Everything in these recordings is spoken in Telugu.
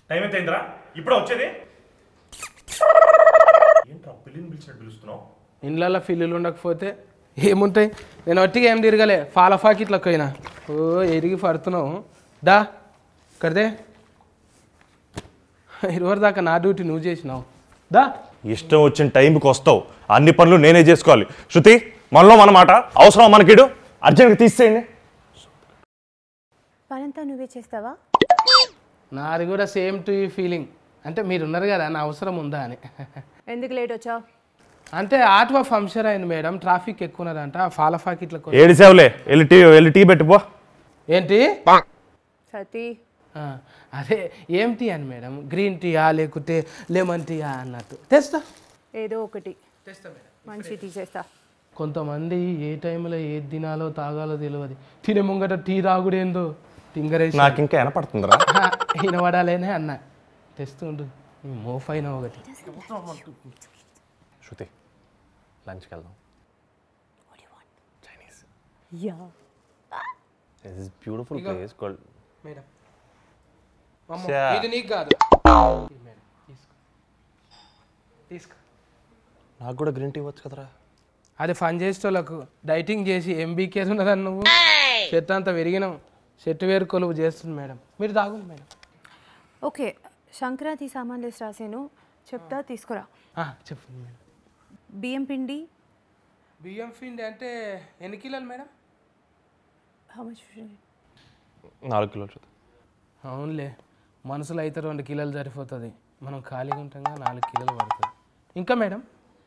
టైం ఎంత అయిందిరా ఇప్పుడే వచ్చేది ఏంట్రా పిల్లిని పిలిచినట్టు పిలుస్తున్నావు ఇండ్లలో ఫిల్లులు ఉండకపోతే ఏముంటాయి నేను ఒట్టిగా ఏం తిరగలే ఫాలఫాకి ఇట్లా పోయినా ఓ ఎరిగి పడుతున్నావు దా కడదే ఇరువరి దాకా నా డ్యూటీ నువ్వు చేసినావు దా ఇష్టం వచ్చిన టైంకి వస్తావు అన్ని పనులు నేనే చేసుకోవాలి శృతి మనలో మన మాట అవసరం మనకిడు అర్జెంట్గా తీసేయండి పనంతా నువ్వే చేస్తావా నాది కూడా సేమ్ టు ఈ ఫీలింగ్ అంటే మీరు ఉన్నారు కదా నా అవసరం ఉందా అని ఎందుకు లేట్ వచ్చావు అంటే ఆటో ఫంక్షన్ అయింది మేడం ట్రాఫిక్ ఎక్కువ ఉన్నదంట ఫాలఫాకి ఇట్లా కొ- ఏడిసావులే వెళ్ళి టీ వెళ్ళి టీ పెట్టుపో ఏంటి సతీ ఆ, అదే ఏం టీ అని మేడం గ్రీన్ టీయా లేకుంటే లెమన్ టీయా అన్నట్టు తెస్తా ఏదో ఒకటి తెస్తా మేడం మంచి టీ చేస్తా కొంతమంది ఏ టైంలో ఏది తినాలో తాగాలో తెలియదు తినే ముంగట టీ తాగుడేందో తింగరేసి నాకు ఇంకా వినపడుతుందిరా వినబడాలేనే అన్న తెస్తుండు మోఫ్ అయినా ఒకటి శృతి లంచ్కి వెళ్దాం Chinese yeah this beautiful place called madam అమ్మో, చా. ఇది నీకు కాదు ఇది మేడం తీసుకో తీసుకో నాకు కూడా గ్రీన్ టీ వచ్చు కదరా అది ఫన్ చేసేటోళ్ళకు డైటింగ్ చేసి ఎంబీకే ఉన్నదని నువ్వు చెట్టు అంతా విరిగినాం చెట్టు వేరు కొలువు చేస్తుంది మేడం మీరు తాగుంది మేడం ఓకే సంక్రాంతి సామాన్ లిస్ట్ రాసాను చెప్తా తీసుకురా ఆ, చెప్పండి మేడం బియ్యం పిండి బియ్యం పిండి అంటే ఎన్ని కిలోలు మేడం హౌ మచ్ నాలుగు కిలోలు శృతి అవునులే మనసులో అయితే రెండు కిలోలు సరిపోతుంది మనం ఖాళీగా ఉంటాంగా నాలుగు కిలోలు పడుతుంది ఇంకా మేడం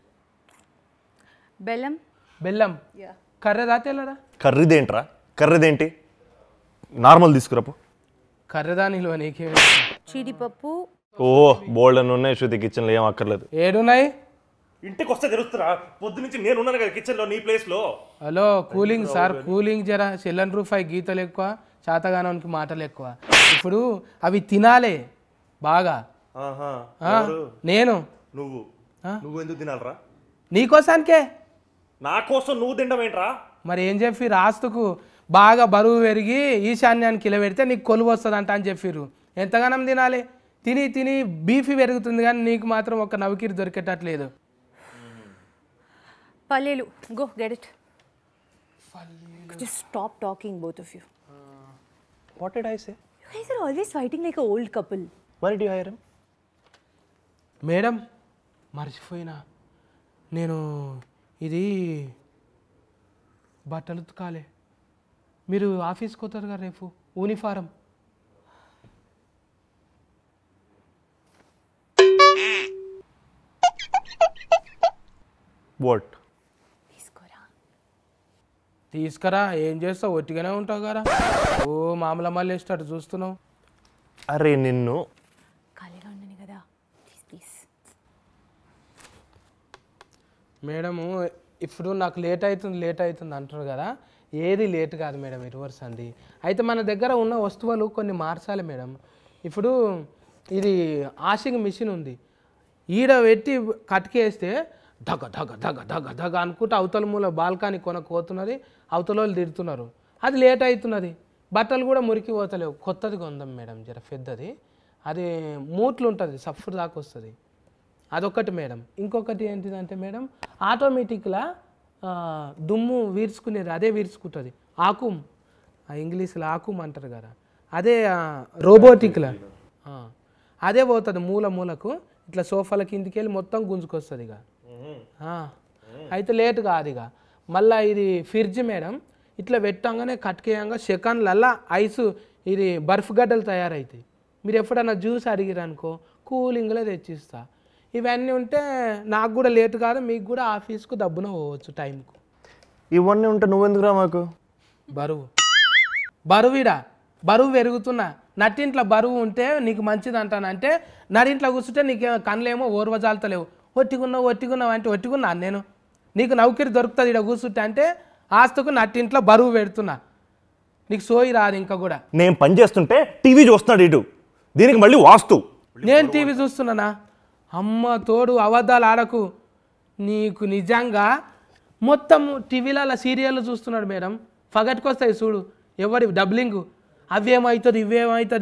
బెల్లం బెల్లం యా కర్రెదా తెల్లదా కర్రీదేంట్రా కర్రీదేంటి నార్మల్ తీసుకురాపు కర్రెదా నిలువ నీకే జీడిపప్పు ఓ బోల్డ్ అని ఉన్నాయి శృతి కిచెన్లో ఏం అక్కర్లేదు ఏడున్నాయి ఇంటికి వస్తే తెలుస్తురా పొద్దు నుంచి నేను ఉన్నాను కదా కిచెన్లో నీ ప్లేస్లో హలో కూలింగ్ సార్ కూలింగ్ జరా సెల్లన్ రూపాయి గీతలు ఎక్కువ శాతగానానికి మాటలు ఎక్కువ ఇప్పుడు అవి తినాలే బాగా ఆహా ఆ, నేను నువ్వు ఆ? నువ్వు ఎందుకు తినాలరా నీకోసానికే నా కోసం నువ్వు తినడం ఏంట్రా మరి ఏం చెప్పి రాస్తుకు బాగా బరువు పెరిగి ఈశాన్యానికి ఇలా పెడితే నీకు కొలువు వస్తుందంట అని చెప్పిర్రు ఎంతగానం తినాలి తిని తిని బీఫీ పెరుగుతుంది కానీ నీకు మాత్రం ఒక నవికిరి దొరికేటట్లేదు పల్లీలు go get it just stop talking both of you what did I say you guys are always fighting like a old couple why డి హైర్ మేడం మర్చిపోయినా నేను ఇది బట్టలు ఉతకాలి మీరు ఆఫీస్కి పోతారు కదా రేపు యూనిఫారం వాట్ తీసుకోరా తీసుకురా ఏం చేస్తావు ఒట్టిగానే ఉంటావు కదా ఓ మామూలు మళ్ళీ వేస్తాడు చూస్తున్నావు అరే నిన్ను ఖాళీగా ఉన్నాను కదా ప్లీజ్ ప్లీజ్ మేడము ఇప్పుడు నాకు లేట్ అవుతుంది లేట్ అవుతుంది అంటారు కదా ఏది లేట్ కాదు మేడం రివర్స్ అండి అయితే మన దగ్గర ఉన్న వస్తువులు కొన్ని మార్చాలి మేడం ఇప్పుడు ఇది ఆషింగ్ మిషన్ ఉంది ఈడ పెట్టి కట్కేస్తే ధగ ధగ ధగ ధగ ధగ అనుకుంటూ అవతల మూల బాల్కనీ కొనకపోతున్నది అవతల వాళ్ళు తిడుతున్నారు అది లేట్ అవుతున్నది బట్టలు కూడా మురికి పోతలేవు కొత్తది కొందాం మేడం జర పెద్దది అది మూట్లు ఉంటుంది సఫర్ దాకా వస్తుంది అదొకటి మేడం ఇంకొకటి ఏంటిదంటే మేడం ఆటోమేటిక్లా ఆ, దుమ్ము వీర్చుకునేది అదే వీర్చుకుంటుంది ఆకుమ్ ఆ ఇంగ్లీష్లో ఆకుమ్ అంటారు కదా అదే రోబోటిక్లా ఆ, అదే పోతుంది మూల మూలకు ఇట్లా సోఫాల కిందికి వెళ్ళి మొత్తం గుంజుకొస్తుంది ఇక ఆ, అయితే లేట్ కాదు ఇక మళ్ళీ ఇది ఫ్రిడ్జ్ మేడం ఇట్లా పెట్టంగానే కట్కేయంగా సెకండ్లల్లా ఐస్ ఇది బర్ఫ్ గడ్డలు తయారవుతాయి మీరు ఎప్పుడన్నా జ్యూస్ అడిగిరనుకో కూలింగ్లో తెచ్చిస్తా ఇవన్నీ ఉంటే నాకు కూడా లేట్ కాదు మీకు కూడా ఆఫీస్కు దబ్బున పోవచ్చు టైంకు ఇవన్నీ ఉంటే నువ్వెందుకురా మాకు బరువు బరువుడా బరువు పెరుగుతున్నా నట్టింట్లో బరువు ఉంటే నీకు మంచిది అంటానంటే నరింట్లో కూర్చుంటే నీకు కళ్ళేమో ఓర్వజాలతలేవు ఒట్టిగున్నావు ఒట్టిగున్నావు అంటే ఒట్టిగున్నా నేను నీకు నౌకరి దొరుకుతుంది ఇక్కడ కూర్చుంటే అంటే ఆస్తుకు నట్టింట్లో బరువు పెడుతున్నా నీకు సోయి రాదు ఇంకా కూడా నేను పని చేస్తుంటే టీవీ చూస్తున్నాడు ఇటు దీనికి మళ్ళీ వాస్తు నేను టీవీ చూస్తున్నానా అమ్మ తోడు అబద్ధాలు ఆడకు నీకు నిజంగా మొత్తం టీవీలలో సీరియల్ చూస్తున్నాడు మేడం ఫగట్కొస్తాయి చూడు ఎవరి డబ్లింగ్ అవేమవుతుంది ఇవేమవుతుంది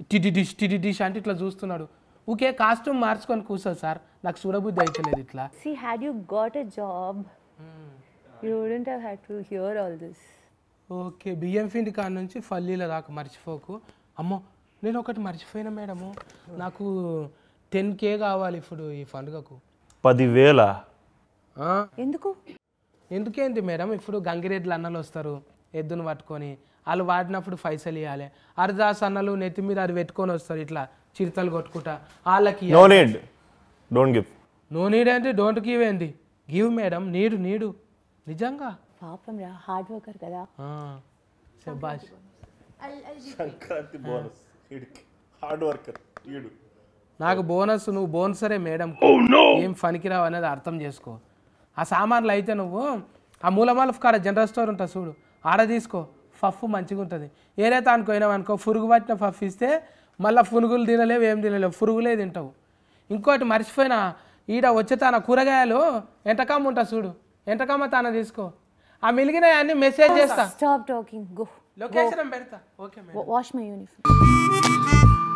టిటి డిష్ టిటి డిష్ అంటే ఇట్లా చూస్తున్నాడు ఊకే కాస్ట్యూమ్ మార్చుకొని కూర్చో సార్ నాకు చూడబుద్ధి అవుతలేదు ఇట్లా See, had you got a job, you wouldn't have had to hear all this. Okay బియ్యం పిండి కాడ నుంచి ఫల్లీల దాకా మర్చిపోకు అమ్మో నేను ఒకటి మర్చిపోయినా మేడము నాకు టెన్ కే కావాలి ఇప్పుడు ఈ పండుగకు పదివేల ఆ, ఎందుకు ఎందుకేంటి మేడం ఇప్పుడు గంగిరెడ్లు అన్నలు వస్తారు ఎద్దును పట్టుకొని వాళ్ళు వాడినప్పుడు పైసలు ఇవ్వాలి అరదాస్ అన్నలు నెత్తి మీద అది పెట్టుకొని వస్తారు ఇట్లా చిరుతలు కొట్టుకుంటా వాళ్ళకి no need don't give no need అంటే డోంట్ గివ్ ఏంటి గివ్ మేడం నీడు నీడు నిజంగా పాపం రా హార్డ్ వర్కర్ కదా ఆ, శభాష్ సంక్రాంతి బోనస్ హార్డ్ వర్కర్ ఈడు నాకు బోనస్ నువ్వు బోనసరే మేడం ఏం పనికిరావు అనేది అర్థం చేసుకో ఆ సామాన్లు అయితే నువ్వు ఆ మూలమాల కాడ జనరల్ స్టోర్ ఉంటుంది చూడు ఆడ తీసుకో పఫ్ మంచిగా ఉంటుంది ఏదైతే అనుకోయినావు అనుకో పురుగు పట్టిన పఫ్ ఇస్తే మళ్ళీ పునుగులు తినలేవు ఏం తినలేవు పురుగులే తింటావు ఇంకోటి మర్చిపోయినా ఈడ వచ్చే తన కూరగాయలు ఎంటకమ్మ ఉంటా చూడు ఎంటకమ్మ తాన తీసుకో ఆ మిలిగిన అన్ని మెసేజ్ చేస్తా Stop talking. Go. లొకేషన్ పెడతా okay madam Wa- Wash my uniform.